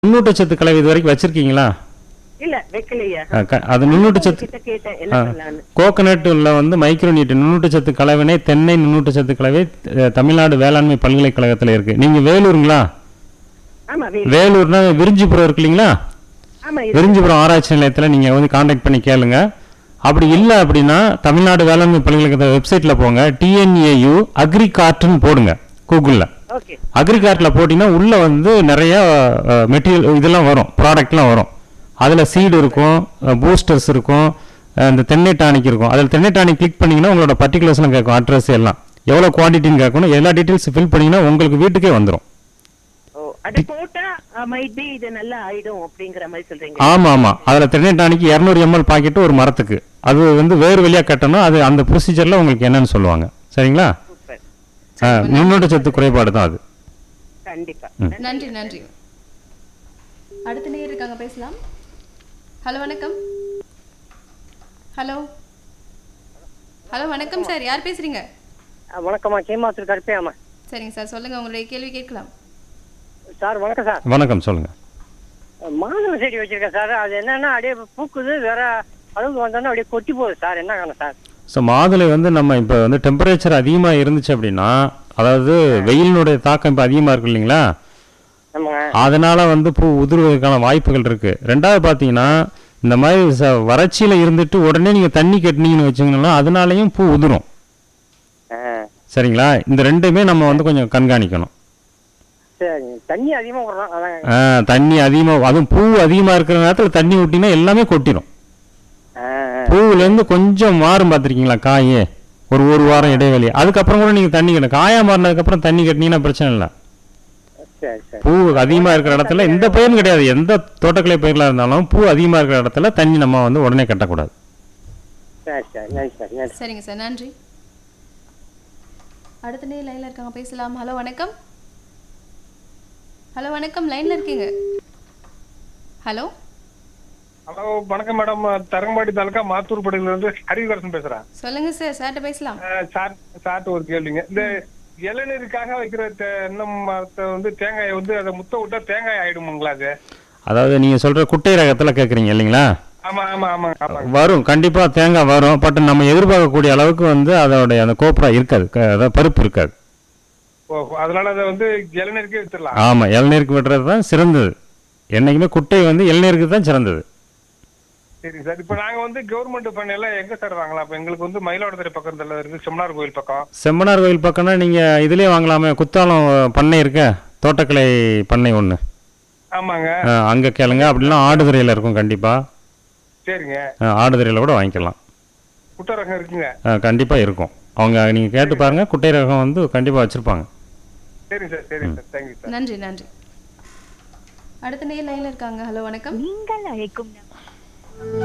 நுண்ணூட்டச்சத்து கலவை இது வரைக்கும் வச்சிருக்கீங்களா இல்ல வைக்கலையா அஹ் க- அது நுண்ணூட்டச்சத்து கிட்ட கேட்டேன் என்ன பண்ணலான்னு கோகனட்டில் வந்து மைக்ரோநியூட்டன் நுண்ணூட்டச்சத்து கலவைனே தென்னை நுண்ணூட்டச்சத்து கலவை அஹ், தமிழ்நாடு வேளாண்மை பல்கலைக்கழகத்தில் இருக்கு நீங்க வேலூருங்களா ஆமா வே- வேலூர்னா விரிஞ்சிபுரம் இருக்கு இல்லைங்களா ஆமா இது- விரிஞ்சிபுரம் ஆராய்ச்சி நிலையத்தில் நீங்க வந்து காண்டாக்ட் பண்ணி கேளுங்க அப்படி இல்லை அப்படின்னா தமிழ்நாடு வேளாண்மை பல்கலைக்கழக வெப்சைட்ல போங்க டிஎன்ஏயு அக்ரிகார்ட்னு போடுங்க கூகுளில் ஓகே அக்ரிகார்ட்டில் போட்டிங்கன்னா உள்ளே வந்து நிறைய மெட்டீரியல் இதெல்லாம் வரும் ப்ராடக்ட்லாம் வரும் அதில் சீடு இருக்கும் பூஸ்டர்ஸ் இருக்கும் அஹ், இந்த தென்னை டானிக் இருக்கும் அதில் தென்னை டானிக் கிளிக் பண்ணிங்கன்னா உங்களோட பர்டிகுலர்ஸ்லாம் கேட்கும் அட்ரஸ் எல்லாம் எவ்வளோ குவான்டிட்டின்னு கேட்கணும் எல்லா டீட்டெயில்ஸ் ஃபில் பண்ணிங்கன்னா உங்களுக்கு வீட்டுக்கே வந்துடும் ஓ அது போட்டா மைட் பி இது நல்லா ஆயிடும் அப்படிங்கிற மாதிரி சொல்றீங்க ஆமாம் ஆமாம் அதில் தென்னை டானிக் இரநூறு எம்எல் பாக்கெட்டு ஒரு மரத்துக்கு அது வந்து வேறு வழியாக கட்டணும் அது அந்த ப்ரொசீஜரில் உங்களுக்கு என்னன்னு சொல்லுவாங்க சரிங்களா சூப்பர் அஹ், நுண்ணூட்ட சத்து குறைபாடு தான் அது கண்டிப்பா நன்றி நன்றி அடுத்த நேர் இருக்காங்க பேசலாம் ஹலோ வணக்கம் ஹலோ ஹலோ வணக்கம் சார் யார் பேசுறீங்க வணக்கம்மா கேமாத்தூர் கருப்பையாம்மா சரிங்க சார் சொல்லுங்க உங்களுடைய கேள்வி கேட்கலாம் சார் வணக்கம் சார் வணக்கம் சொல்லுங்கள் மாதுளை செடி வச்சிருக்கேன் சார் அது என்னன்னா அப்படியே பூக்குது வேற அளவுக்கு வந்தோன்னா அப்படியே கொட்டி போகுது சார் என்ன காரணம் சார் ஸோ மாதுளை வந்து நம்ம இப்போ வந்து டெம்பரேச்சர் அதிகமாக இருந்துச்சு அப்படின்னா அதாவது வெயிலினுடைய தாக்கம் இப்போ அதிகமாக இருக்கு இல்லைங்களா ஆமாங்க அதனால வந்து பூ உதிர்வதற்கான வாய்ப்புகள் இருக்கு ரெண்டாவது பார்த்தீங்கன்னா இந்த மாதிரி ச வறட்சியில் இருந்துட்டு உடனே நீங்கள் தண்ணி கட்டினீங்கன்னு வச்சுங்கன்னா அதனாலையும் பூ உதிரும் ஆ, சரிங்களா இந்த ரெண்டுமே நம்ம வந்து கொஞ்சம் கண்காணிக்கணும் சரி தண்ணி அதிகமாக விடுறோம் அதான் ஆ, தண்ணி அதிகமாக அதுவும் பூ அதிகமாக இருக்கிற நேரத்தில் தண்ணி விட்டிங்கன்னா எல்லாமே கொட்டிடும் ஆ, ஆ. பூவுலேருந்து கொஞ்சம் மாறும் பார்த்துருக்கீங்களா காயே ஒரு ஒரு வாரம் இடைவெளி அதுக்கப்புறம் கூட நீங்கள் தண்ணி கட்டணும் காயா மாறினதுக்கப்புறம் தண்ணி கட்டினீங்கன்னா பிரச்சனை இல்லை சரி சரி பூ அதிகமாக இருக்கிற இடத்துல எந்த பயிரும் கிடையாது எந்த தோட்டக்கலை பயிர்களாக இருந்தாலும் பூ அதிகமாக இருக்கிற இடத்துல தண்ணி நம்ம வந்து உடனே கட்டக்கூடாது சரி சரி நன்றி சார் நன்றி சரிங்க சார் நன்றி அடுத்த நேர் லைன்ல இருக்காங்க பேசலாம் ஹலோ வணக்கம் ஹலோ வணக்கம் லைன்ல இருக்கீங்க ஹலோ ஹலோ வணக்கம் மேடம் தரங்கம்பாடி தாலுக்கா மாத்தூர் படையில இருந்து ஹரிகரசன் பேசுறேன் சொல்லுங்க சார் சார்ட்ட பேசலாம் அஹ் சார் சார்ட்ட ஒரு கேள்விங்க இந்த இளநீருக்காக வைக்கிற தென்னை மரத்தை வந்து தேங்காயை வந்து அதை முத்த விட்டா தேங்காய் ஆயிடுமாங்களா அது அதாவது நீங்கள் சொல்கிற குட்டை ரகத்தில் கேட்குறீங்க இல்லைங்களா ஆமா ஆமா ஆமாங்க ஆமாங்க வரும் கண்டிப்பாக தேங்காய் வரும் பட் நம்ம எதிர்பார்க்கக்கூடிய அளவுக்கு வந்து அதோடைய அந்த கோப்ரா இருக்காது க- அதாவது பருப்பு இருக்காது ஓ அதனால அதை வந்து இளநீருக்கே வித்துடலாம் ஆமாம் இளநீருக்கு விடுறது தான் சிறந்தது என்றைக்குமே குட்டை வந்து இளநீருக்கு தான் சிறந்தது சரிங்க சார் இப்போ நாங்க வந்து கவர்மெண்ட் பண்ணையில எங்க சார் வாங்கலாம் இப்போ எங்களுக்கு வந்து மயிலாடுதுறை பக்கத்துல இருக்கு செம்மனார் கோயில் பக்கம் செம்மனார் கோயில் பக்கம்னா நீங்கள் இதுலேயே வாங்கலாமே குத்தாலம் பண்ணை இருக்க தோட்டக்கலை பண்ணை ஒன்று ஆமாங்க அங்கே கேளுங்க அப்படின்னா ஆடுதுறையில் இருக்கும் கண்டிப்பாக சரிங்க ஆடுதுறையில் கூட வாங்கிக்கலாம் குட்டை ரகம் இருக்குங்க கண்டிப்பாக இருக்கும் அவங்க நீங்கள் கேட்டு பாருங்கள் குட்டை ரகம் வந்து கண்டிப்பாக வச்சுருப்பாங்க சரிங்க சார் சரிங்க சார் தேங்க்யூ சார் நன்றி நன்றி அடுத்த நேர் லைன்ல இருக்காங்க ஹலோ வணக்கம் நீங்கள் அழைக்கும் நபர்